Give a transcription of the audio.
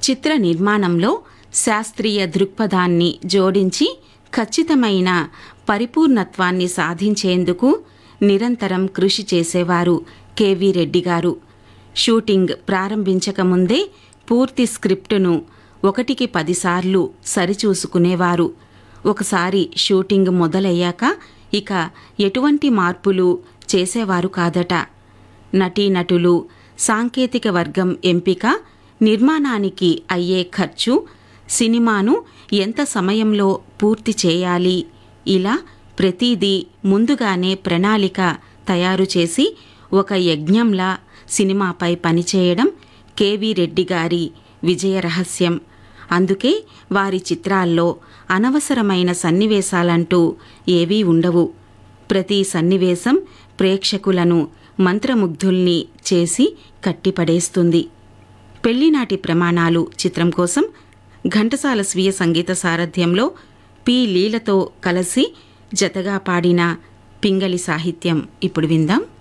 చిత్ర నిర్మాణంలో శాస్త్రీయ దృక్పథాన్ని జోడించి ఖచ్చితమైన పరిపూర్ణత్వాన్ని సాధించేందుకు నిరంతరం కృషి చేసేవారు కెవి రెడ్డి గారు షూటింగ్ ప్రారంభించకముందే పూర్తి స్క్రిప్టును ఒకటికి పదిసార్లు సరిచూసుకునేవారు ఒకసారి షూటింగ్ మొదలయ్యాక ఇక ఎటువంటి మార్పులు చేసేవారు కాదట నటీనటులు సాంకేతిక వర్గం ఎంపిక నిర్మాణానికి అయ్యే ఖర్చు సినిమాను ఎంత సమయంలో పూర్తి చేయాలి ఇలా ప్రతిదీ ముందుగానే ప్రణాళిక తయారు చేసి ఒక యజ్ఞంలా సినిమాపై పనిచేయడం కెవి రెడ్డి గారి విజయ రహస్యం అందుకే వారి చిత్రాల్లో అనవసరమైన సన్నివేశాలంటూ ఏవీ ఉండవు ప్రతి సన్నివేశం ప్రేక్షకులను మంత్రముగ్ధుల్ని చేసి కట్టిపడేస్తుంది పెళ్లినాటి ప్రమాణాలు చిత్రం కోసం ఘంటసాల స్వీయ సంగీత సారథ్యంలో పి లీలతో కలిసి జతగా పాడిన పింగళి సాహిత్యం ఇప్పుడు విందాం